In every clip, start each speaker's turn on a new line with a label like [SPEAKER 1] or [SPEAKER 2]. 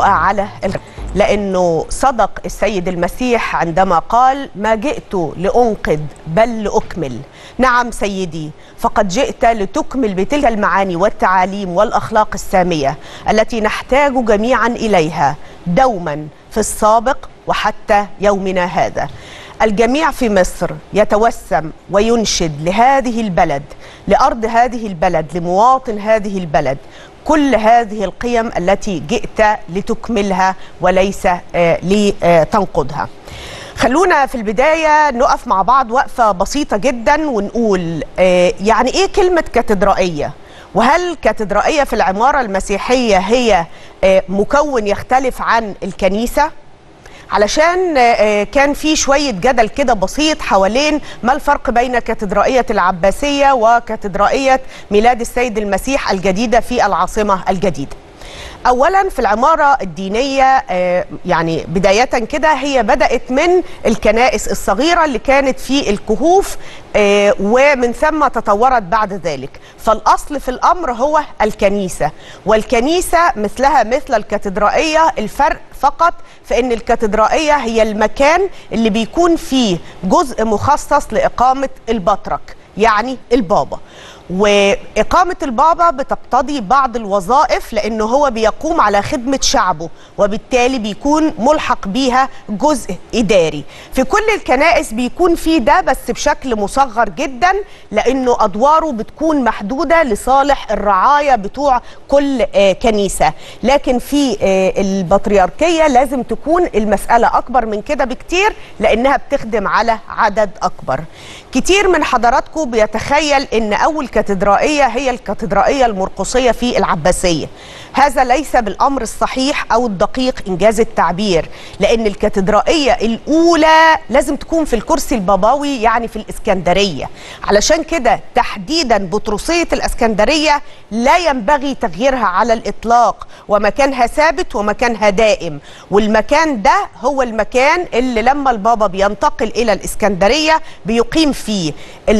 [SPEAKER 1] تقع على لأنه صدق السيد المسيح عندما قال ما جئت لأنقذ بل لأكمل نعم سيدي فقد جئت لتكمل بتلك المعاني والتعاليم والأخلاق السامية التي نحتاج جميعا إليها دوما في السابق وحتى يومنا هذا الجميع في مصر يتوسم وينشد لهذه البلد لأرض هذه البلد لمواطن هذه البلد كل هذه القيم التي جئت لتكملها وليس لتنقضها خلونا في البداية نقف مع بعض وقفة بسيطة جدا ونقول يعني إيه كلمة كاتدرائية؟ وهل كاتدرائية في العمارة المسيحية هي مكون يختلف عن الكنيسة؟ علشان كان في شوية جدل كده بسيط حوالين ما الفرق بين كاتدرائية العباسية وكاتدرائية ميلاد السيد المسيح الجديدة في العاصمة الجديدة اولا في العماره الدينيه يعني بدايه كده هي بدات من الكنائس الصغيره اللي كانت في الكهوف ومن ثم تطورت بعد ذلك فالاصل في الامر هو الكنيسه والكنيسه مثلها مثل الكاتدرائيه الفرق فقط في ان الكاتدرائيه هي المكان اللي بيكون فيه جزء مخصص لاقامه البطرك يعني البابا وإقامة البابا بتقتضي بعض الوظائف لأنه هو بيقوم على خدمة شعبه وبالتالي بيكون ملحق بيها جزء إداري في كل الكنائس بيكون في ده بس بشكل مصغر جدا لأنه أدواره بتكون محدودة لصالح الرعاية بتوع كل كنيسة لكن في البطريركية لازم تكون المسألة أكبر من كده بكتير لأنها بتخدم على عدد أكبر كتير من حضراتكم بيتخيل أن أول كاتدرائية هي الكاتدرائية المرقصية في العباسية هذا ليس بالأمر الصحيح أو الدقيق إنجاز التعبير لأن الكاتدرائية الأولى لازم تكون في الكرسي البابوي يعني في الإسكندرية علشان كده تحديدا بطرسية الإسكندرية لا ينبغي تغييرها على الإطلاق ومكانها ثابت ومكانها دائم والمكان ده هو المكان اللي لما البابا بينتقل إلى الإسكندرية بيقيم فيه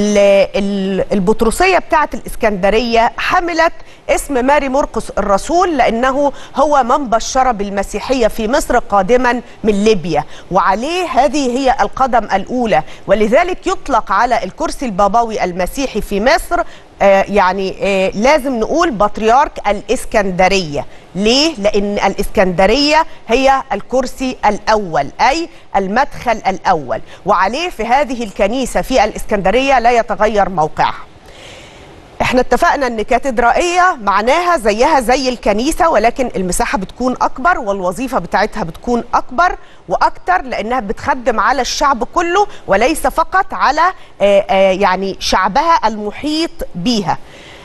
[SPEAKER 1] البطرسية بتاعة الإسكندرية حملت اسم ماري مرقس الرسول لأنه هو من بشر بالمسيحية في مصر قادما من ليبيا وعليه هذه هي القدم الأولى ولذلك يطلق على الكرسي البابوي المسيحي في مصر آه يعني آه لازم نقول بطريرك الإسكندرية ليه؟ لأن الإسكندرية هي الكرسي الأول أي المدخل الأول وعليه في هذه الكنيسة في الإسكندرية لا يتغير موقعها احنا اتفقنا ان كاتدرائيه معناها زيها زي الكنيسه ولكن المساحه بتكون اكبر والوظيفه بتاعتها بتكون اكبر واكتر لانها بتخدم على الشعب كله وليس فقط على آآ آآ يعني شعبها المحيط بيها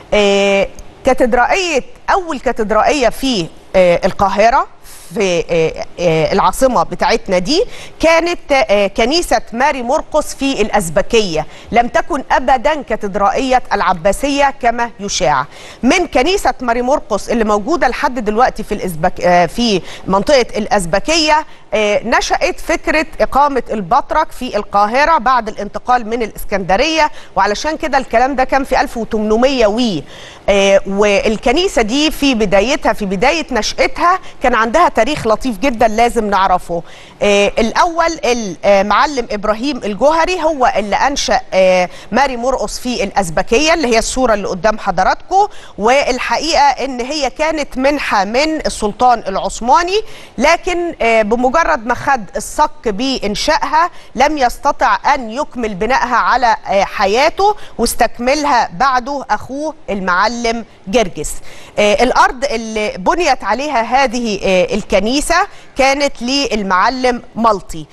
[SPEAKER 1] كاتدرائيه اول كاتدرائيه في القاهره في العاصمه بتاعتنا دي كانت كنيسه ماري مرقس في الازبكيه لم تكن ابدا كاتدرائيه العباسيه كما يشاع من كنيسه ماري مرقس اللي موجوده لحد دلوقتي في الازبك في منطقه الازبكيه نشأت فكرة إقامة البطرك في القاهرة بعد الانتقال من الإسكندرية وعلشان كده الكلام ده كان في 1800 وي والكنيسة دي في بدايتها في بداية نشأتها كان عندها تاريخ لطيف جدا لازم نعرفه الأول المعلم إبراهيم الجوهري هو اللي أنشأ ماري مرقص في الأزبكية اللي هي الصورة اللي قدام حضراتكم والحقيقة إن هي كانت منحة من السلطان العثماني لكن بمجرد مجرد ما خد الصك بإنشائها لم يستطع أن يكمل بنائها على حياته واستكملها بعده أخوه المعلم جرجس الأرض اللي بنيت عليها هذه الكنيسة كانت للمعلم ملطي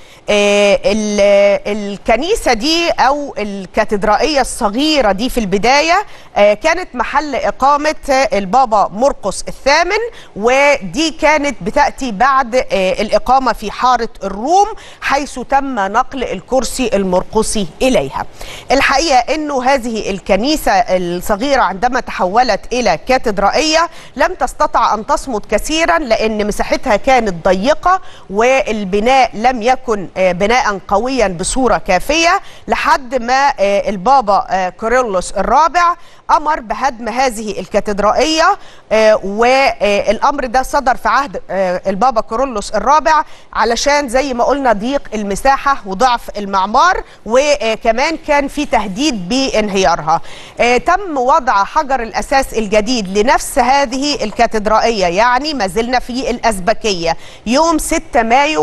[SPEAKER 1] الكنيسة دي أو الكاتدرائية الصغيرة دي في البداية كانت محل إقامة البابا مرقس الثامن ودي كانت بتأتي بعد الإقامة في حارة الروم حيث تم نقل الكرسي المرقسي إليها الحقيقة أنه هذه الكنيسة الصغيرة عندما تحولت إلى كاتدرائية لم تستطع أن تصمد كثيرا لأن مساحتها كانت ضيقة والبناء لم يكن بناء قويا بصورة كافية لحد ما البابا كوريلوس الرابع امر بهدم هذه الكاتدرائيه آه، والامر ده صدر في عهد آه، البابا كورولوس الرابع علشان زي ما قلنا ضيق المساحه وضعف المعمار وكمان كان في تهديد بانهيارها آه، تم وضع حجر الاساس الجديد لنفس هذه الكاتدرائيه يعني ما زلنا في الازبكيه يوم 6 مايو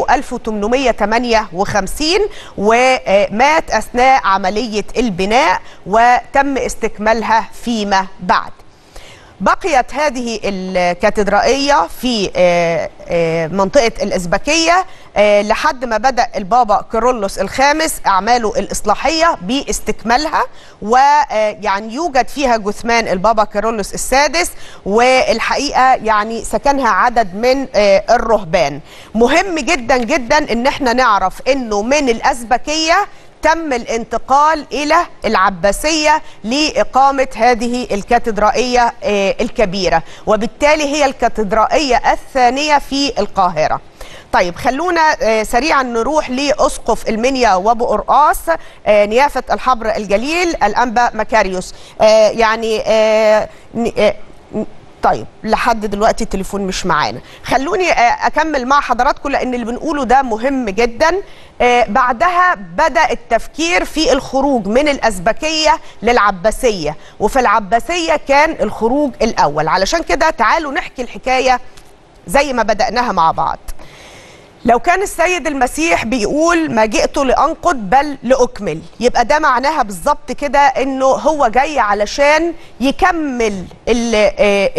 [SPEAKER 1] 1858 ومات اثناء عمليه البناء وتم استكمالها فيما بعد بقيت هذه الكاتدرائية في آه، آه، منطقة الإزبكية آه، لحد ما بدأ البابا كيرلس الخامس أعماله الإصلاحية باستكمالها ويعني يوجد فيها جثمان البابا كيرلس السادس والحقيقة يعني سكنها عدد من الرهبان مهم جدا جدا ان احنا نعرف انه من الأزبكية تم الانتقال إلى العباسية لإقامة هذه الكاتدرائية آه، الكبيرة وبالتالي هي الكاتدرائية الثانية في القاهرة طيب خلونا آه، سريعا نروح لأسقف المنيا وابو قرقاص آه، نيافة الحبر الجليل الأنبا مكاريوس يعني طيب لحد دلوقتي التليفون مش معانا خلوني اكمل مع حضراتكم لان اللي بنقوله ده مهم جدا بعدها بدا التفكير في الخروج من الازبكيه للعباسيه وفي العباسيه كان الخروج الاول علشان كده تعالوا نحكي الحكايه زي ما بداناها مع بعض لو كان السيد المسيح بيقول ما جئت لأنقض بل لأكمل يبقى ده معناها بالظبط كده انه هو جاي علشان يكمل اللي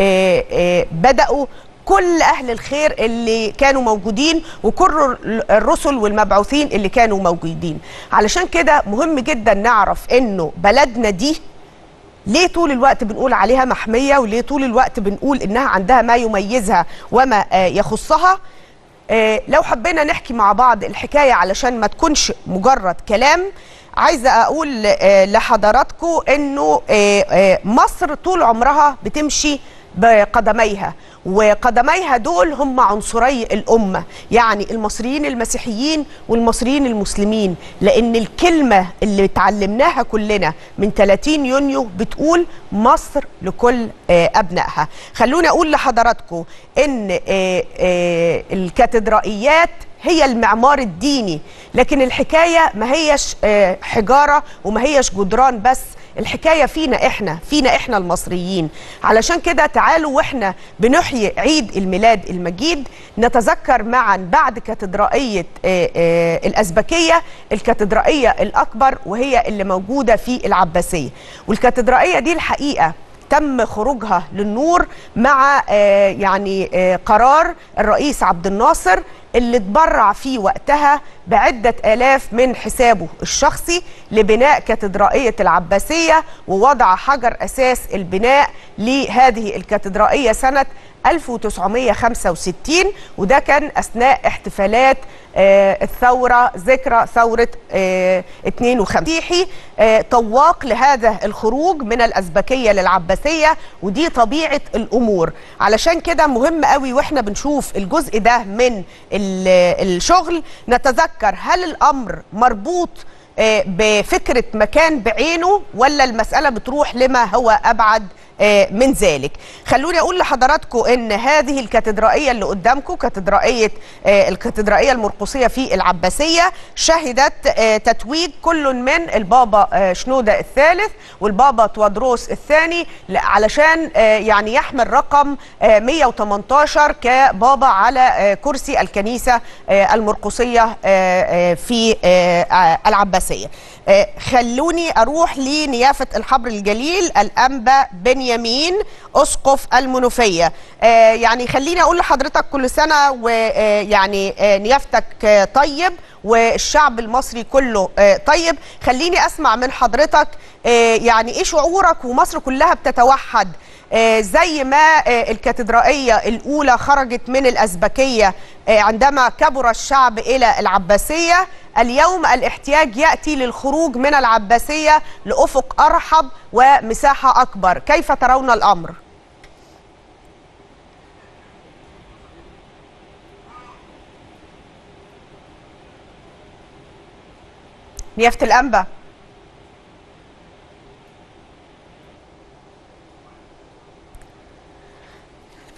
[SPEAKER 1] بدأوا كل أهل الخير اللي كانوا موجودين وكل الرسل والمبعوثين اللي كانوا موجودين علشان كده مهم جدا نعرف انه بلدنا دي ليه طول الوقت بنقول عليها محمية وليه طول الوقت بنقول انها عندها ما يميزها وما يخصها آه، لو حبينا نحكي مع بعض الحكاية علشان ما تكونش مجرد كلام عايزة أقول آه، لحضراتكم أنه آه، مصر طول عمرها بتمشي بقدميها وقدميها دول هم عنصري الأمة يعني المصريين المسيحيين والمصريين المسلمين لأن الكلمة اللي اتعلمناها كلنا من 30 يونيو بتقول مصر لكل آه، أبنائها خلوني أقول لحضراتكم إن آه، آه، الكاتدرائيات هي المعمار الديني لكن الحكاية ما هيش حجارة وما هيش جدران بس الحكايه فينا احنا فينا احنا المصريين علشان كده تعالوا واحنا بنحيي عيد الميلاد المجيد نتذكر معا بعد كاتدرائيه آه، آه، الازبكيه الكاتدرائيه الاكبر وهي اللي موجوده في العباسيه والكاتدرائيه دي الحقيقه تم خروجها للنور مع آه، يعني قرار الرئيس عبد الناصر اللي اتبرع فيه وقتها بعدة آلاف من حسابه الشخصي لبناء كاتدرائية العباسية ووضع حجر أساس البناء لهذه الكاتدرائية سنة 1965 وده كان أثناء احتفالات آه الثورة ذكرى ثورة آه 52 آه طواق لهذا الخروج من الأزبكية للعباسية ودي طبيعة الأمور علشان كده مهم قوي وإحنا بنشوف الجزء ده من الشغل نتذكر هل الأمر مربوط آه، بفكرة مكان بعينه ولا المسألة بتروح لما هو أبعد آه، من ذلك خلوني أقول لحضراتكم أن هذه الكاتدرائية اللي قدامكم كاتدرائية آه، الكاتدرائية المرقصية في العباسية شهدت آه، تتويج كل من البابا شنودة الثالث والبابا توادروس الثاني علشان يعني يحمل رقم 118 كبابا على كرسي الكنيسة المرقصية في العباسية خلوني أروح لنيافة الحبر الجليل الأنبا بن يمين اسقف المنوفيه آه يعني خليني اقول لحضرتك كل سنه ويعني آه, آه، نيافتك آه طيب والشعب المصري كله آه طيب خليني اسمع من حضرتك آه يعني ايه شعورك ومصر كلها بتتوحد آه زي ما آه الكاتدرائية الأولى خرجت من الأزبكية آه عندما كبر الشعب إلى العباسية اليوم الاحتياج يأتي للخروج من العباسية لأفق أرحب ومساحة أكبر كيف ترون الأمر؟ نيافة الأنبا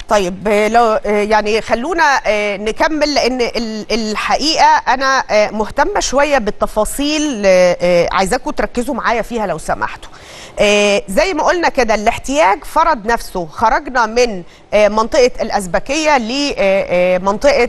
[SPEAKER 1] طيب آه، لو آه، يعني خلونا آه، نكمل لان ال- الحقيقه انا آه، مهتمه شويه بالتفاصيل آه، آه، عايزاكم تركزوا معايا فيها لو سمحتوا آه، زي ما قلنا كده الاحتياج فرض نفسه خرجنا من آه، منطقه الازبكيه لمنطقه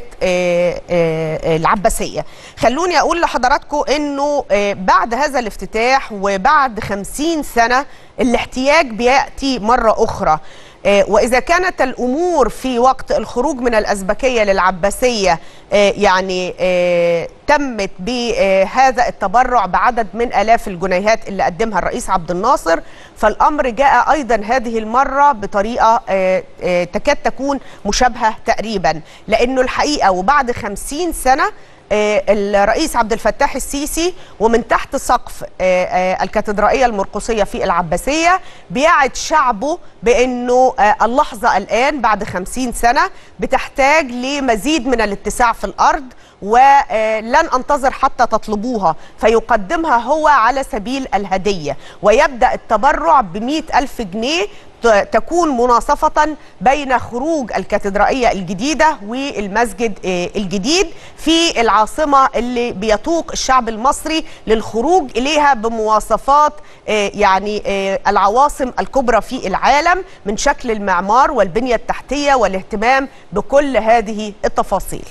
[SPEAKER 1] العباسيه خلوني اقول لحضراتكم انه آه، بعد هذا الافتتاح وبعد خمسين سنه الاحتياج بياتي مره اخرى آه، وإذا كانت الأمور في وقت الخروج من الأزبكية للعباسية آه، يعني آه، تمت بهذا التبرع بعدد من آلاف الجنيهات اللي قدمها الرئيس عبد الناصر فالأمر جاء أيضا هذه المرة بطريقة آه، آه، تكاد تكون مشابهة تقريبا لأنه الحقيقة وبعد خمسين سنة آه، الرئيس عبد الفتاح السيسي ومن تحت سقف آه، آه، الكاتدرائيه المرقسيه في العباسيه بيعد شعبه بانه آه، اللحظه الان بعد خمسين سنه بتحتاج لمزيد من الاتساع في الارض ولن انتظر حتى تطلبوها فيقدمها هو على سبيل الهديه ويبدا التبرع بمئة ألف جنيه ت- تكون مناصفة بين خروج الكاتدرائية الجديدة والمسجد آه، الجديد في العاصمة اللي بيتوق الشعب المصري للخروج إليها بمواصفات آه، يعني آه، العواصم الكبرى في العالم من شكل المعمار والبنية التحتية والاهتمام بكل هذه التفاصيل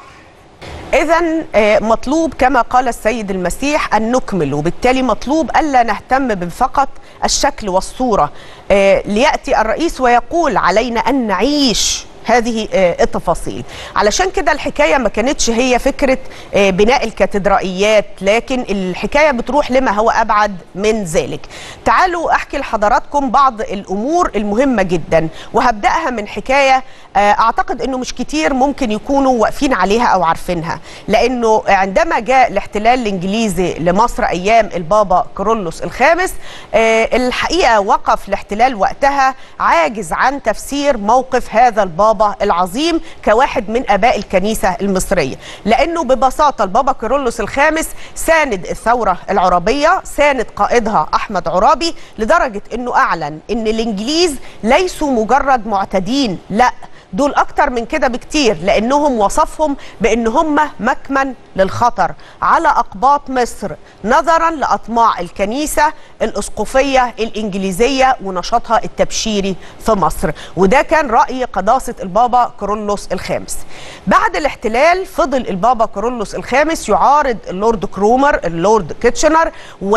[SPEAKER 1] إذا مطلوب كما قال السيد المسيح أن نكمل وبالتالي مطلوب ألا نهتم بفقط الشكل والصورة آه، ليأتي الرئيس ويقول علينا أن نعيش هذه آه، التفاصيل علشان كده الحكاية ما كانتش هي فكرة آه، بناء الكاتدرائيات لكن الحكاية بتروح لما هو أبعد من ذلك تعالوا أحكي لحضراتكم بعض الأمور المهمة جدا وهبدأها من حكاية آه، أعتقد أنه مش كتير ممكن يكونوا واقفين عليها أو عارفينها لأنه عندما جاء الاحتلال الإنجليزي لمصر أيام البابا كورولوس الخامس آه، الحقيقة وقف الاحتلال وقتها عاجز عن تفسير موقف هذا البابا العظيم كواحد من اباء الكنيسه المصريه لانه ببساطه البابا كيرلس الخامس ساند الثوره العربيه ساند قائدها احمد عرابي لدرجه انه اعلن ان الانجليز ليسوا مجرد معتدين لا دول اكتر من كده بكتير لانهم وصفهم بان هم مكمن للخطر على اقباط مصر نظرا لاطماع الكنيسه الاسقفيه الانجليزيه ونشاطها التبشيري في مصر وده كان راي قداسه البابا كورولوس الخامس بعد الاحتلال فضل البابا كورولوس الخامس يعارض اللورد كرومر اللورد كيتشنر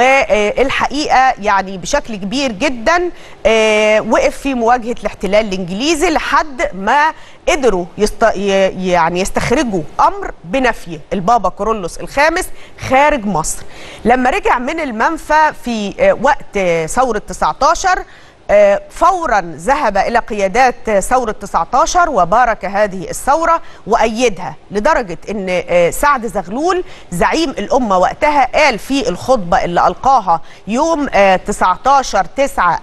[SPEAKER 1] والحقيقه يعني بشكل كبير جدا آه، وقف في مواجهه الاحتلال الانجليزي لحد ما قدروا يست... ي- يعني يستخرجوا امر بنفي البابا كورولوس الخامس خارج مصر لما رجع من المنفى في آه، وقت آه، ثوره 19 آه، فورا ذهب الى قيادات آه، ثوره 19 وبارك هذه الثوره وايدها لدرجه ان آه، سعد زغلول زعيم الامه وقتها قال في الخطبه اللي القاها يوم آه، 19 9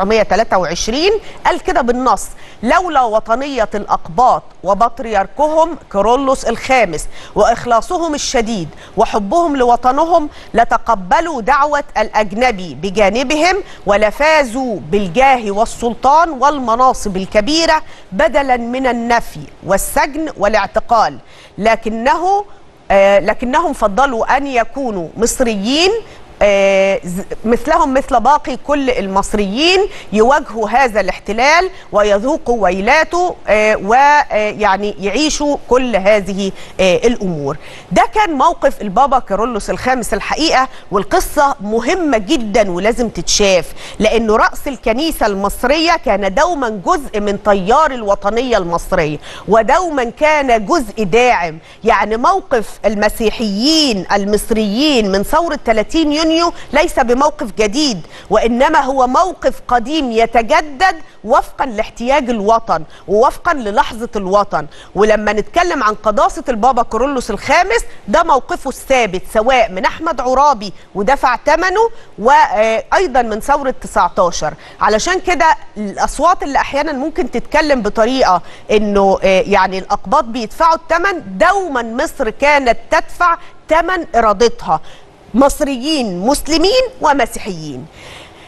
[SPEAKER 1] 1923 قال كده بالنص لولا وطنيه الاقباط وبطريركهم كيرلس الخامس واخلاصهم الشديد وحبهم لوطنهم لتقبلوا دعوه الاجنبي بجانبهم ولفازوا بالجاه والسلطان والمناصب الكبيره بدلا من النفي والسجن والاعتقال لكنه آه لكنهم فضلوا ان يكونوا مصريين آه، ز- مثلهم مثل باقي كل المصريين يواجهوا هذا الاحتلال ويذوقوا ويلاته ويعني يعيشوا كل هذه آه، الامور ده كان موقف البابا كيرلس الخامس الحقيقه والقصه مهمه جدا ولازم تتشاف لانه راس الكنيسه المصريه كان دوما جزء من تيار الوطنيه المصريه ودوما كان جزء داعم يعني موقف المسيحيين المصريين من ثوره 30 يونيو ليس بموقف جديد وانما هو موقف قديم يتجدد وفقا لاحتياج الوطن ووفقا للحظه الوطن ولما نتكلم عن قداسه البابا كورولوس الخامس ده موقفه الثابت سواء من احمد عرابي ودفع ثمنه وايضا من ثوره 19 علشان كده الاصوات اللي احيانا ممكن تتكلم بطريقه انه آه، يعني الاقباط بيدفعوا الثمن دوما مصر كانت تدفع ثمن ارادتها مصريين مسلمين ومسيحيين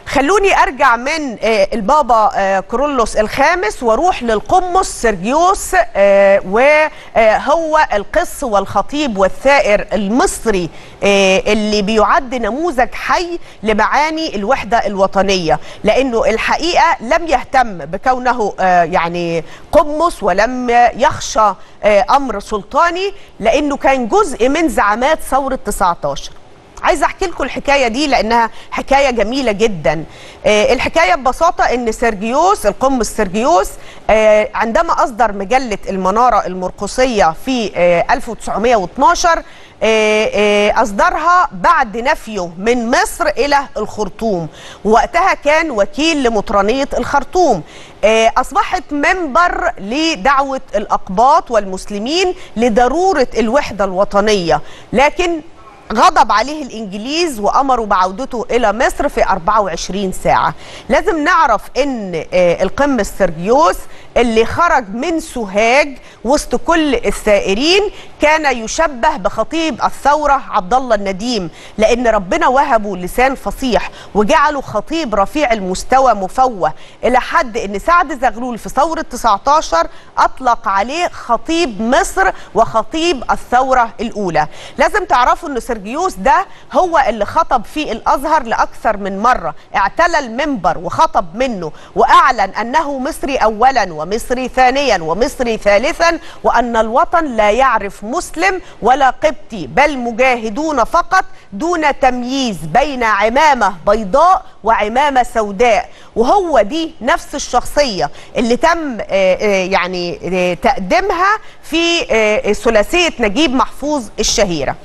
[SPEAKER 1] خلوني ارجع من آه، البابا آه، كورولوس الخامس واروح للقمص سيرجيوس آه، وهو القس والخطيب والثائر المصري آه، اللي بيعد نموذج حي لمعاني الوحده الوطنيه لانه الحقيقه لم يهتم بكونه آه، يعني قمص ولم يخشى آه، امر سلطاني لانه كان جزء من زعامات ثوره 19 عايزه احكي لكم الحكايه دي لانها حكايه جميله جدا آه الحكايه ببساطه ان سيرجيوس القمص سيرجيوس آه عندما اصدر مجله المناره المرقسيه في آه 1912 آه آه اصدرها بعد نفيه من مصر الى الخرطوم وقتها كان وكيل لمطرانيه الخرطوم آه اصبحت منبر لدعوه الاقباط والمسلمين لضروره الوحده الوطنيه لكن غضب عليه الانجليز وامروا بعودته الى مصر في 24 ساعه لازم نعرف ان آه، القمص سيرجيوس اللي خرج من سوهاج وسط كل الثائرين كان يشبه بخطيب الثوره عبد الله النديم لان ربنا وهبه لسان فصيح وجعله خطيب رفيع المستوى مفوه الى حد ان سعد زغلول في ثوره 19 اطلق عليه خطيب مصر وخطيب الثوره الاولى لازم تعرفوا ان سيرجيوس ده هو اللي خطب في الازهر لاكثر من مره اعتلى المنبر وخطب منه واعلن انه مصري اولا ومصري ثانيا ومصري ثالثا وان الوطن لا يعرف مسلم ولا قبطي بل مجاهدون فقط دون تمييز بين عمامه بيضاء وعمامه سوداء وهو دي نفس الشخصيه اللي تم آه، آه، يعني آه، تقديمها في آه، ثلاثيه نجيب محفوظ الشهيره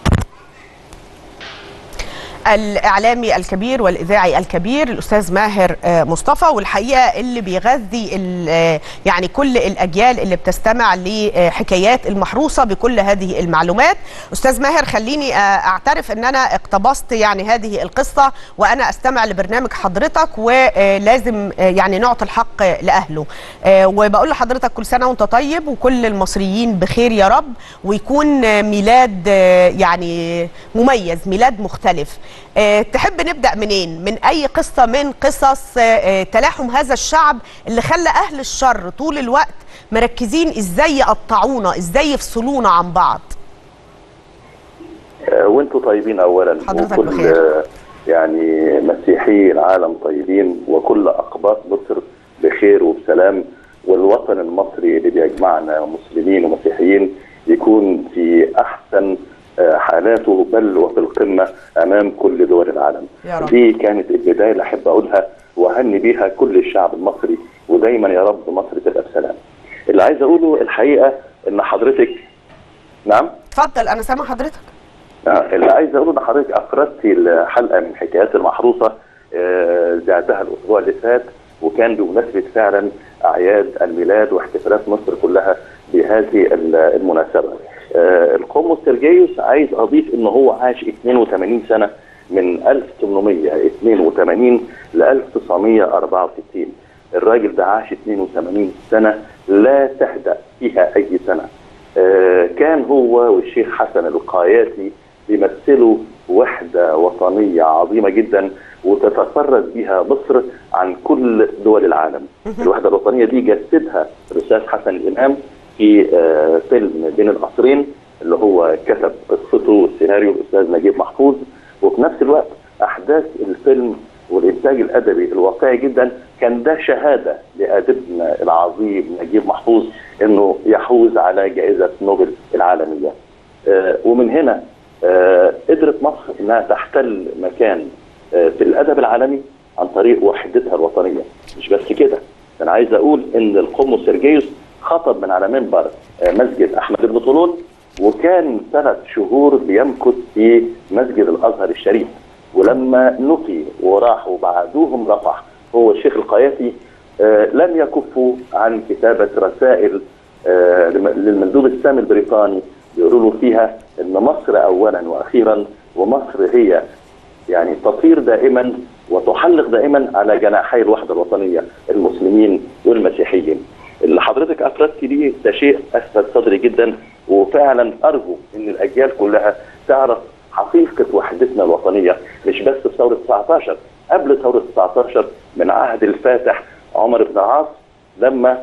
[SPEAKER 1] الاعلامي الكبير والاذاعي الكبير الاستاذ ماهر آه، مصطفى والحقيقه اللي بيغذي ال- آه، يعني كل الاجيال اللي بتستمع لحكايات المحروسه بكل هذه المعلومات استاذ ماهر خليني آه، اعترف ان انا اقتبست يعني هذه القصه وانا استمع لبرنامج حضرتك ولازم آه، يعني نعطي الحق لاهله آه، وبقول لحضرتك كل سنه وانت طيب وكل المصريين بخير يا رب ويكون آه، ميلاد آه، يعني مميز ميلاد مختلف آه، تحب نبدا منين من اي قصه من قصص آه، آه، تلاحم هذا الشعب اللي خلى اهل الشر طول الوقت مركزين ازاي يقطعونا ازاي يفصلونا عن بعض
[SPEAKER 2] آه، وانتم طيبين اولا
[SPEAKER 1] حضرتك
[SPEAKER 2] وكل
[SPEAKER 1] بخير.
[SPEAKER 2] آه، يعني مسيحي العالم طيبين وكل اقباط مصر بخير وبسلام والوطن المصري اللي بيجمعنا مسلمين ومسيحيين يكون في احسن آه، حالاته بل وفي القمه امام كل دول العالم.
[SPEAKER 1] يا رب.
[SPEAKER 2] دي كانت البدايه اللي احب اقولها واهني بيها كل الشعب المصري ودايما يا رب مصر تبقى بسلام. اللي عايز اقوله الحقيقه ان حضرتك نعم
[SPEAKER 1] اتفضل انا سامع حضرتك
[SPEAKER 2] آه، اللي عايز اقوله ان حضرتك اخرجتي الحلقه من حكايات المحروسه آه، ذاتها الاسبوع اللي فات وكان بمناسبه فعلا اعياد الميلاد واحتفالات مصر كلها بهذه ال- المناسبه. آه، القمص سيرجيوس عايز اضيف ان هو عاش 82 سنه من 1882 ل 1964 الراجل ده عاش 82 سنه لا تهدأ فيها اي سنه آه، كان هو والشيخ حسن القاياتي بيمثلوا وحدة وطنية عظيمة جدا وتتفرد بها مصر عن كل دول العالم الوحدة الوطنية دي جسدها الأستاذ حسن الإمام في آه، فيلم بين القصرين اللي هو كتب قصته والسيناريو الأستاذ نجيب محفوظ وفي نفس الوقت أحداث الفيلم والإنتاج الأدبي الواقعي جدا كان ده شهادة لأديبنا العظيم نجيب محفوظ إنه يحوز على جائزة نوبل العالمية آه، ومن هنا آه، قدرت مصر انها تحتل مكان آه، في الادب العالمي عن طريق وحدتها الوطنيه مش بس كده انا عايز اقول ان القمص سيرجيوس خطب من على منبر آه، مسجد احمد بن طولون وكان ثلاث شهور بيمكث في مسجد الازهر الشريف ولما نفي وراحوا بعدوهم رفح هو الشيخ القياسي آه، لم يكفوا عن كتابه رسائل آه، لم- للمندوب السامي البريطاني بيقولوا له فيها ان مصر اولا واخيرا ومصر هي يعني تطير دائما وتحلق دائما على جناحي الوحده الوطنيه المسلمين والمسيحيين. اللي حضرتك افردت ليه ده شيء اسفل صدري جدا وفعلا ارجو ان الاجيال كلها تعرف حقيقه وحدتنا الوطنيه مش بس في ثوره 19 قبل ثوره 19 من عهد الفاتح عمر بن العاص لما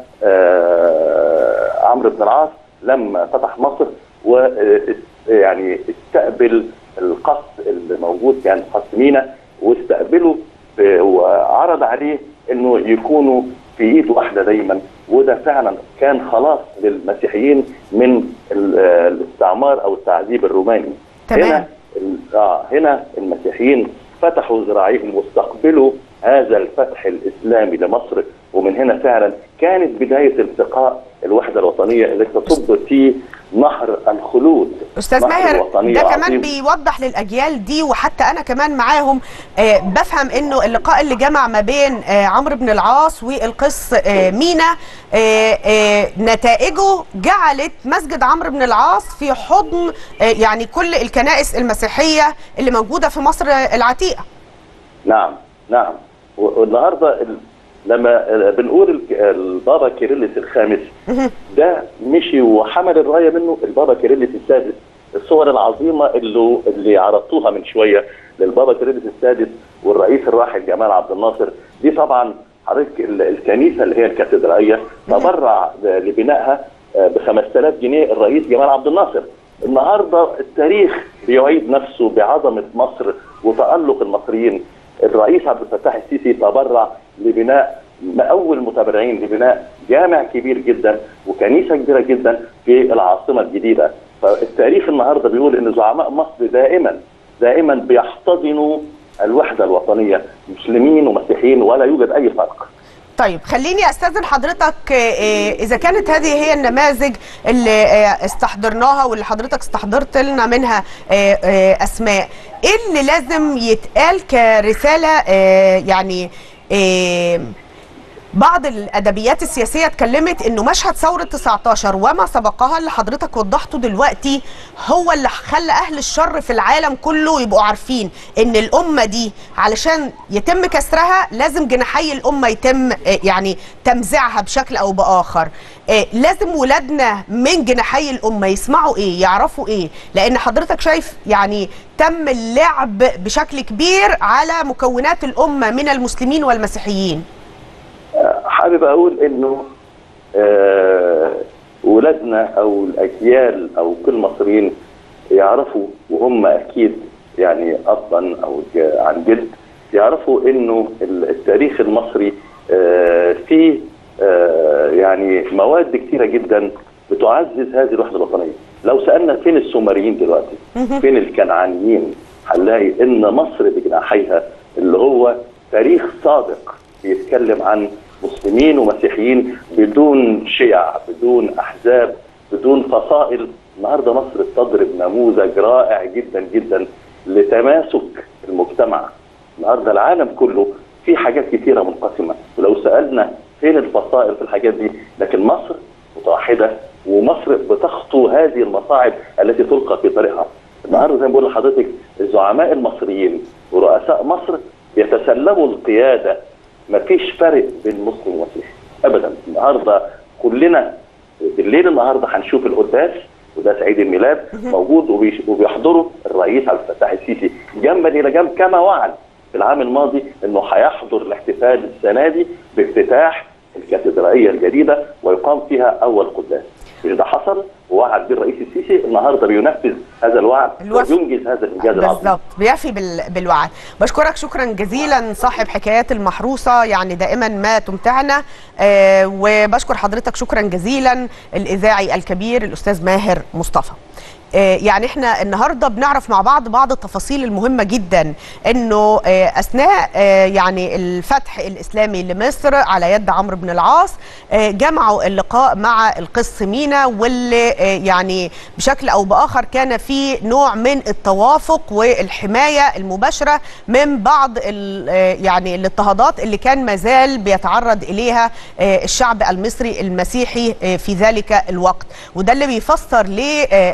[SPEAKER 2] آه عمرو بن العاص لما فتح مصر و يعني استقبل القص اللي موجود كان قص مينا واستقبله وعرض عليه انه يكونوا في ايد واحده دايما وده فعلا كان خلاص للمسيحيين من الاستعمار او التعذيب الروماني
[SPEAKER 1] تمام.
[SPEAKER 2] هنا اه هنا المسيحيين فتحوا ذراعيهم واستقبلوا هذا الفتح الاسلامي لمصر ومن هنا فعلا كانت بدايه التقاء الوحده الوطنيه اللي تصب في نهر الخلود
[SPEAKER 1] استاذ
[SPEAKER 2] نهر
[SPEAKER 1] ماهر
[SPEAKER 2] وطني
[SPEAKER 1] ده كمان
[SPEAKER 2] عظيم.
[SPEAKER 1] بيوضح للاجيال دي وحتى انا كمان معاهم آه بفهم انه اللقاء اللي جمع ما بين آه عمرو بن العاص والقس آه مينا آه آه نتائجه جعلت مسجد عمرو بن العاص في حضن آه يعني كل الكنائس المسيحيه اللي موجوده في مصر العتيقه
[SPEAKER 2] نعم نعم والنهارده ال- لما بنقول الك- البابا كيرلس الخامس ده مشي وحمل الرايه منه البابا كيرلس السادس الصور العظيمه اللي اللي عرضتوها من شويه للبابا كيرلس السادس والرئيس الراحل جمال عبد الناصر دي طبعا حضرتك ال- الكنيسه اللي هي الكاتدرائيه تبرع لبنائها ب 5000 جنيه الرئيس جمال عبد الناصر النهارده التاريخ بيعيد نفسه بعظمه مصر وتالق المصريين الرئيس عبد الفتاح السيسي تبرع لبناء اول متبرعين لبناء جامع كبير جدا وكنيسه كبيره جدا في العاصمه الجديده فالتاريخ النهارده بيقول ان زعماء مصر دائما دائما بيحتضنوا الوحده الوطنيه مسلمين ومسيحيين ولا يوجد اي فرق
[SPEAKER 1] طيب خليني استاذن حضرتك آه، آه، اذا كانت هذه هي النماذج اللي آه، استحضرناها واللي حضرتك استحضرت لنا منها آه، آه، اسماء ايه اللي لازم يتقال كرساله آه، يعني آه، بعض الادبيات السياسيه اتكلمت انه مشهد ثوره 19 وما سبقها اللي حضرتك وضحته دلوقتي هو اللي خلى اهل الشر في العالم كله يبقوا عارفين ان الامه دي علشان يتم كسرها لازم جناحي الامه يتم آه، يعني تمزيعها بشكل او باخر آه، لازم ولادنا من جناحي الامه يسمعوا ايه يعرفوا ايه لان حضرتك شايف يعني تم اللعب بشكل كبير على مكونات الامه من المسلمين والمسيحيين
[SPEAKER 2] حابب اقول انه آه، ولادنا او الاجيال او كل المصريين يعرفوا وهم اكيد يعني ابا او ج- عن جد يعرفوا انه ال- التاريخ المصري آه، فيه آه، يعني مواد كثيره جدا بتعزز هذه الوحده الوطنيه لو سالنا فين السومريين دلوقتي فين الكنعانيين هنلاقي ان مصر بجناحيها اللي هو تاريخ صادق بيتكلم عن مسلمين ومسيحيين بدون شيع بدون احزاب بدون فصائل النهارده مصر بتضرب نموذج رائع جدا جدا لتماسك المجتمع النهارده العالم كله في حاجات كتيره منقسمه ولو سالنا فين الفصائل في الحاجات دي لكن مصر متوحده ومصر بتخطو هذه المصاعب التي تلقى في طريقها النهارده زي ما بقول لحضرتك الزعماء المصريين ورؤساء مصر يتسلموا القياده مفيش فرق بين مسلم ومسيحي ابدا النهارده كلنا بالليل النهارده هنشوف القداس قداس عيد الميلاد موجود وبيش- وبيحضره الرئيس عبد الفتاح السيسي جنبا الى جنب كما وعد في العام الماضي انه هيحضر الاحتفال السنه دي بافتتاح الكاتدرائيه الجديده ويقام فيها اول قداس مش ده حصل ووعد به الرئيس السيسي النهارده بينفذ هذا الوعد
[SPEAKER 1] الوفد.
[SPEAKER 2] وينجز هذا الانجاز العظيم
[SPEAKER 1] بالظبط بيفي بال... بالوعد بشكرك شكرا جزيلا صاحب حكايات المحروسه يعني دائما ما تمتعنا آه وبشكر حضرتك شكرا جزيلا الاذاعي الكبير الاستاذ ماهر مصطفى آه، يعني احنا النهارده بنعرف مع بعض بعض التفاصيل المهمه جدا انه آه، اثناء آه، يعني الفتح الاسلامي لمصر على يد عمرو بن العاص آه، جمعوا اللقاء مع القس مينا واللي آه، يعني بشكل او باخر كان في نوع من التوافق والحمايه المباشره من بعض ال- آه، يعني الاضطهادات اللي كان مازال بيتعرض اليها آه، الشعب المصري المسيحي آه، في ذلك الوقت وده اللي بيفسر ليه آه، احتضن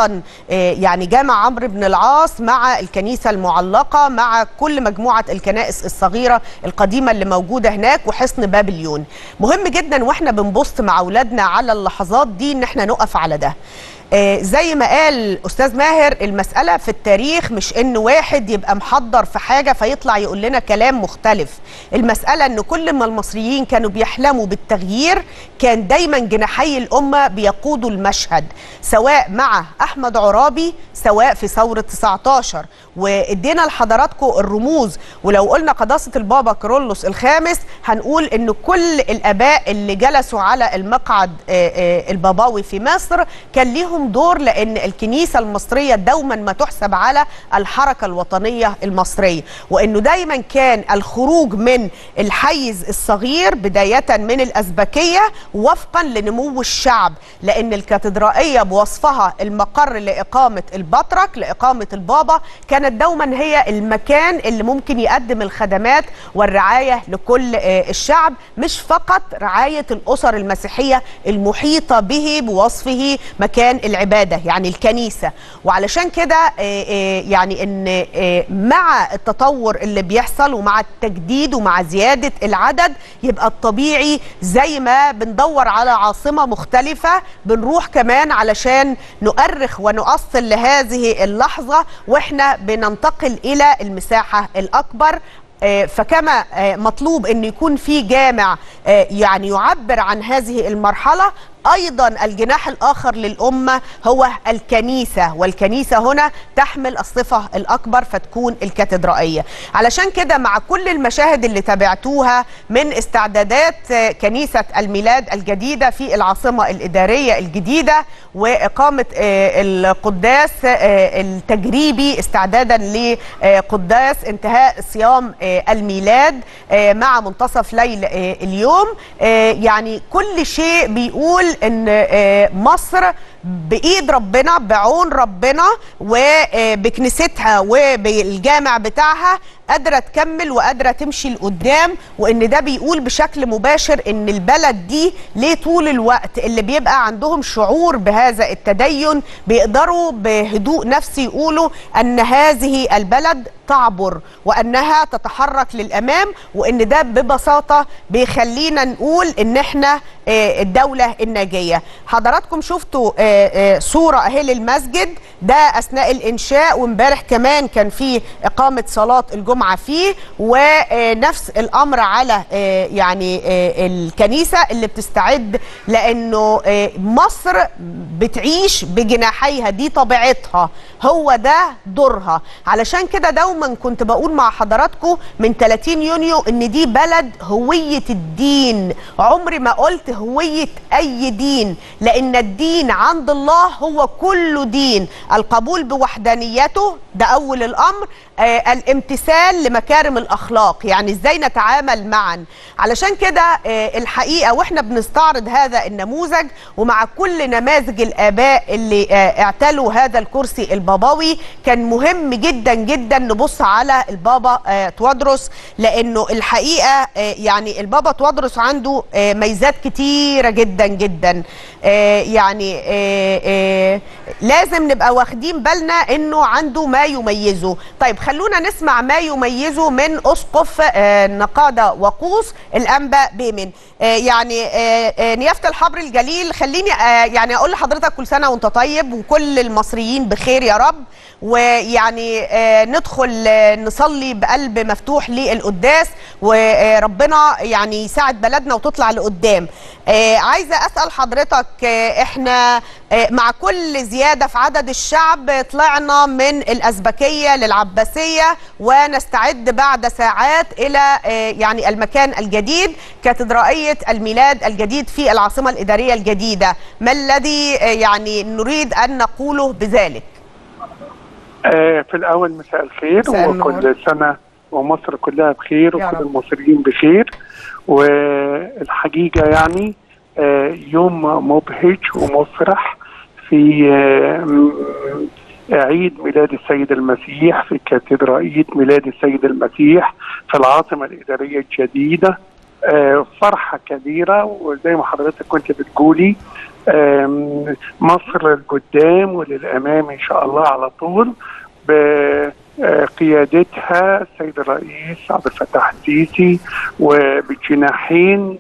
[SPEAKER 1] ايضا يعني جامع عمرو بن العاص مع الكنيسه المعلقه مع كل مجموعه الكنائس الصغيره القديمه اللي موجوده هناك وحصن بابليون مهم جدا واحنا بنبص مع اولادنا على اللحظات دي ان احنا نقف على ده آه زي ما قال استاذ ماهر المساله في التاريخ مش ان واحد يبقى محضر في حاجه فيطلع يقول لنا كلام مختلف المساله ان كل ما المصريين كانوا بيحلموا بالتغيير كان دايما جناحي الامه بيقودوا المشهد سواء مع احمد عرابي سواء في ثوره 19 وادينا لحضراتكم الرموز ولو قلنا قداسه البابا كرولوس الخامس هنقول ان كل الاباء اللي جلسوا على المقعد آه آه الباباوي في مصر كان ليهم لهم دور لان الكنيسه المصريه دوما ما تحسب على الحركه الوطنيه المصريه وانه دايما كان الخروج من الحيز الصغير بدايه من الازبكيه وفقا لنمو الشعب لان الكاتدرائيه بوصفها المقر لاقامه البطرك لاقامه البابا كانت دوما هي المكان اللي ممكن يقدم الخدمات والرعايه لكل الشعب مش فقط رعايه الاسر المسيحيه المحيطه به بوصفه مكان العبادة يعني الكنيسة وعلشان كده يعني ان مع التطور اللي بيحصل ومع التجديد ومع زيادة العدد يبقى الطبيعي زي ما بندور على عاصمة مختلفة بنروح كمان علشان نؤرخ ونؤصل لهذه اللحظة واحنا بننتقل الى المساحة الاكبر فكما مطلوب ان يكون في جامع يعني يعبر عن هذه المرحله ايضا الجناح الاخر للامه هو الكنيسه والكنيسه هنا تحمل الصفه الاكبر فتكون الكاتدرائيه علشان كده مع كل المشاهد اللي تابعتوها من استعدادات كنيسه الميلاد الجديده في العاصمه الاداريه الجديده واقامه القداس التجريبي استعدادا لقداس انتهاء صيام الميلاد مع منتصف ليل اليوم يعني كل شيء بيقول ان مصر بايد ربنا بعون ربنا وبكنيستها وبالجامع بتاعها قادره تكمل وقادره تمشي لقدام وان ده بيقول بشكل مباشر ان البلد دي ليه طول الوقت اللي بيبقى عندهم شعور بهذا التدين بيقدروا بهدوء نفسي يقولوا ان هذه البلد تعبر وانها تتحرك للامام وان ده ببساطه بيخلينا نقول ان احنا الدوله الناجيه حضراتكم شفتوا صوره اهي للمسجد ده اثناء الانشاء وامبارح كمان كان في اقامه صلاه الجمعه فيه ونفس الامر على يعني الكنيسه اللي بتستعد لانه مصر بتعيش بجناحيها دي طبيعتها هو ده دورها علشان كده دوما كنت بقول مع حضراتكم من 30 يونيو ان دي بلد هويه الدين عمري ما قلت هويه اي دين لان الدين عند الله هو كل دين القبول بوحدانيته ده اول الامر آه الامتثال لمكارم الاخلاق يعني ازاي نتعامل معا علشان كده آه الحقيقه واحنا بنستعرض هذا النموذج ومع كل نماذج الاباء اللي آه اعتلوا هذا الكرسي البابوي كان مهم جدا جدا نبص على البابا آه توادرس لانه الحقيقه آه يعني البابا توادرس عنده آه ميزات كتيره جدا جدا آه يعني آه آه لازم نبقى واخدين بالنا انه عنده ما يميزه طيب خلونا نسمع ما يميزه من اسقف آه نقاده وقوس الانبا بيمن آه يعني آه نيافه الحبر الجليل خليني يعني اقول لحضرتك كل سنه وانت طيب وكل المصريين بخير يا رب ويعني ندخل نصلي بقلب مفتوح للقداس وربنا يعني يساعد بلدنا وتطلع لقدام عايزه اسال حضرتك احنا مع كل زياده في عدد الشعب طلعنا من الازبكيه للعباسيه ونستعد بعد ساعات الى يعني المكان الجديد كاتدرائيه الميلاد الجديد في العاصمه الاداريه الجديده ما الذي يعني نريد ان نقوله بذلك
[SPEAKER 3] في الاول مساء الخير وكل سنه ومصر كلها بخير وكل المصريين بخير والحقيقه يعني يوم مبهج ومفرح في عيد ميلاد السيد المسيح في كاتدرائية ميلاد السيد المسيح في العاصمة الإدارية الجديدة فرحه كبيره وزي ما حضرتك كنت بتقولي مصر للقدام وللامام ان شاء الله على طول بقيادتها السيد الرئيس عبد الفتاح السيسي وبجناحين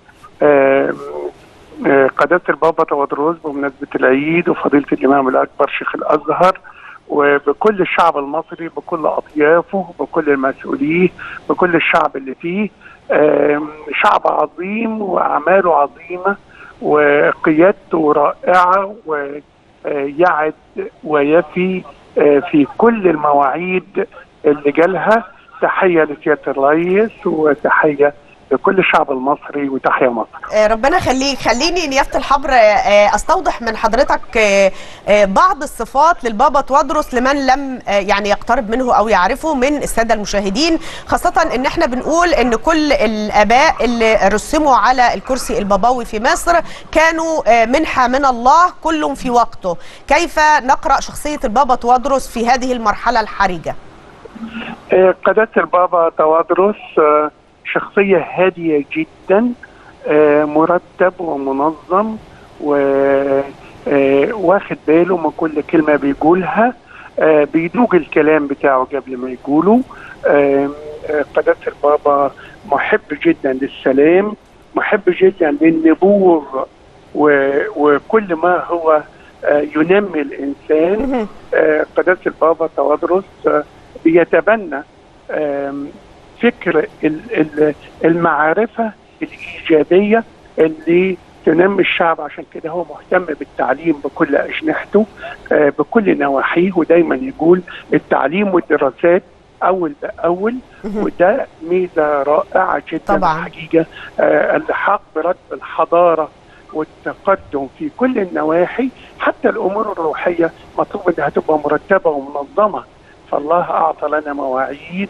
[SPEAKER 3] قداسه البابا تودروس بمناسبه العيد وفضيله الامام الاكبر شيخ الازهر وبكل الشعب المصري بكل اطيافه بكل المسؤوليه بكل الشعب اللي فيه شعب عظيم واعماله عظيمه وقيادته رائعه ويعد ويفي في كل المواعيد اللي جالها تحيه لسياده الرئيس وتحيه لكل الشعب المصري وتحيا مصر.
[SPEAKER 1] ربنا يخليك، خليني نيافه الحبر استوضح من حضرتك بعض الصفات للبابا توادرس لمن لم يعني يقترب منه او يعرفه من الساده المشاهدين، خاصه ان احنا بنقول ان كل الاباء اللي رسموا على الكرسي البابوي في مصر كانوا منحه من الله كلهم في وقته، كيف نقرا شخصيه البابا توادرس في هذه المرحله الحرجه؟
[SPEAKER 3] قداسه البابا توادرس شخصية هادية جدا مرتب ومنظم واخد باله من كل كلمة بيقولها بيدوق الكلام بتاعه قبل ما يقوله قداسة البابا محب جدا للسلام محب جدا للنبوغ وكل ما هو ينمي الإنسان قداسة البابا توادرس بيتبنى فكر المعرفة الإيجابية اللي تنمي الشعب عشان كده هو مهتم بالتعليم بكل أجنحته بكل نواحيه ودايما يقول التعليم والدراسات أول بأول وده ميزة رائعة جدا
[SPEAKER 1] طبعا.
[SPEAKER 3] الحقيقة اللحاق برتب الحضارة والتقدم في كل النواحي حتى الأمور الروحية مطلوب أنها تبقى مرتبة ومنظمة فالله أعطى لنا مواعيد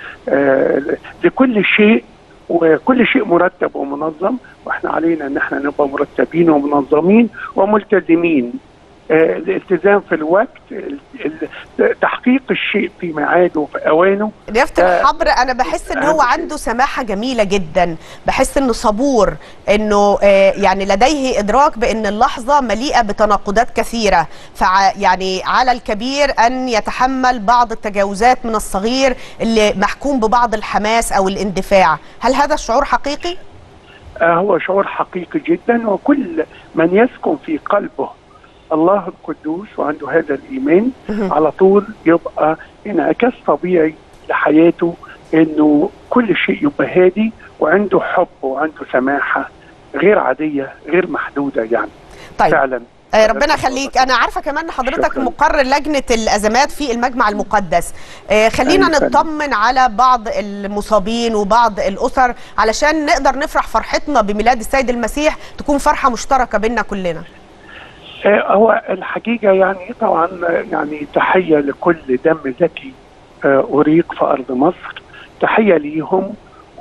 [SPEAKER 3] لكل شيء وكل شيء مرتب ومنظم واحنا علينا ان احنا نبقى مرتبين ومنظمين وملتزمين الالتزام في الوقت تحقيق الشيء في ميعاده وفي اوانه
[SPEAKER 1] نيافة الحبر انا بحس ان هو عنده سماحه جميله جدا بحس انه صبور انه يعني لديه ادراك بان اللحظه مليئه بتناقضات كثيره فع يعني على الكبير ان يتحمل بعض التجاوزات من الصغير اللي محكوم ببعض الحماس او الاندفاع هل هذا الشعور حقيقي
[SPEAKER 3] هو شعور حقيقي جدا وكل من يسكن في قلبه الله القدوس وعنده هذا الايمان على طول يبقى انعكاس طبيعي لحياته انه كل شيء يبقى هادي وعنده حب وعنده سماحه غير عاديه غير محدوده يعني
[SPEAKER 1] طيب.
[SPEAKER 3] فعلا
[SPEAKER 1] آه ربنا يخليك انا عارفه كمان ان حضرتك
[SPEAKER 3] شكراً.
[SPEAKER 1] مقرر لجنه الازمات في المجمع المقدس آه خلينا
[SPEAKER 3] أيوة.
[SPEAKER 1] نطمن على بعض المصابين وبعض الاسر علشان نقدر نفرح فرحتنا بميلاد السيد المسيح تكون فرحه مشتركه بيننا كلنا
[SPEAKER 3] آه، هو الحقيقة يعني طبعا يعني تحية لكل دم ذكي آه، أريق في أرض مصر تحية ليهم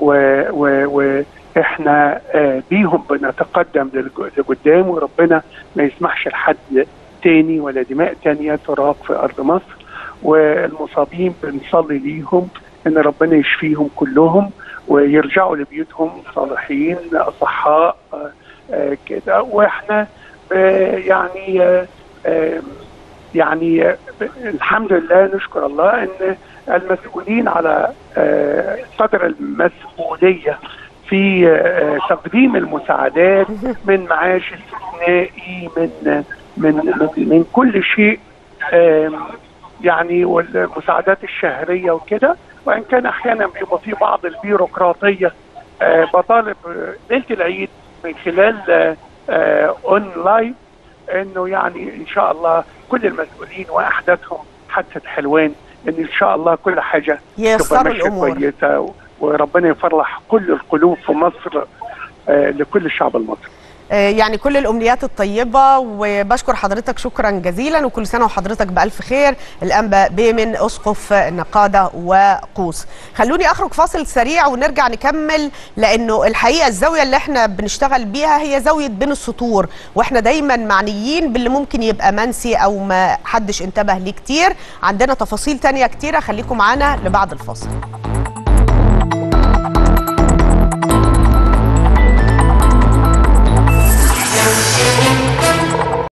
[SPEAKER 3] وإحنا بيهم بنتقدم للج- لقدام وربنا ما يسمحش لحد تاني ولا دماء تانية تراق في أرض مصر والمصابين بنصلي ليهم إن ربنا يشفيهم كلهم ويرجعوا لبيوتهم صالحين أصحاء آه، آه، كده وإحنا آه، يعني آه، آه، يعني آه، الحمد لله نشكر الله ان المسؤولين على آه، قدر المسؤوليه في آه، تقديم المساعدات من معاش استثنائي من من من, من كل شيء آم، يعني والمساعدات الشهريه وكده وان كان احيانا بيبقى في بعض البيروقراطيه آه، بطالب آه، ليله العيد من خلال آه، آه، اونلاين انه يعني ان شاء الله كل المسؤولين واحداثهم حادثه حلوان ان ان شاء الله كل حاجه تبقى
[SPEAKER 1] ييسروا
[SPEAKER 3] ماشيه
[SPEAKER 1] الامور
[SPEAKER 3] كويسه و- وربنا يفرح كل القلوب في مصر آه، لكل الشعب المصري
[SPEAKER 1] آه، يعني كل الامنيات الطيبه وبشكر حضرتك شكرا جزيلا وكل سنه وحضرتك بالف خير الانبا بيمن اسقف نقاده وقوس خلوني اخرج فاصل سريع ونرجع نكمل لانه الحقيقه الزاويه اللي احنا بنشتغل بيها هي زاويه بين السطور واحنا دايما معنيين باللي ممكن يبقى منسي او ما حدش انتبه ليه كتير عندنا تفاصيل تانية كتيره خليكم معانا لبعد الفاصل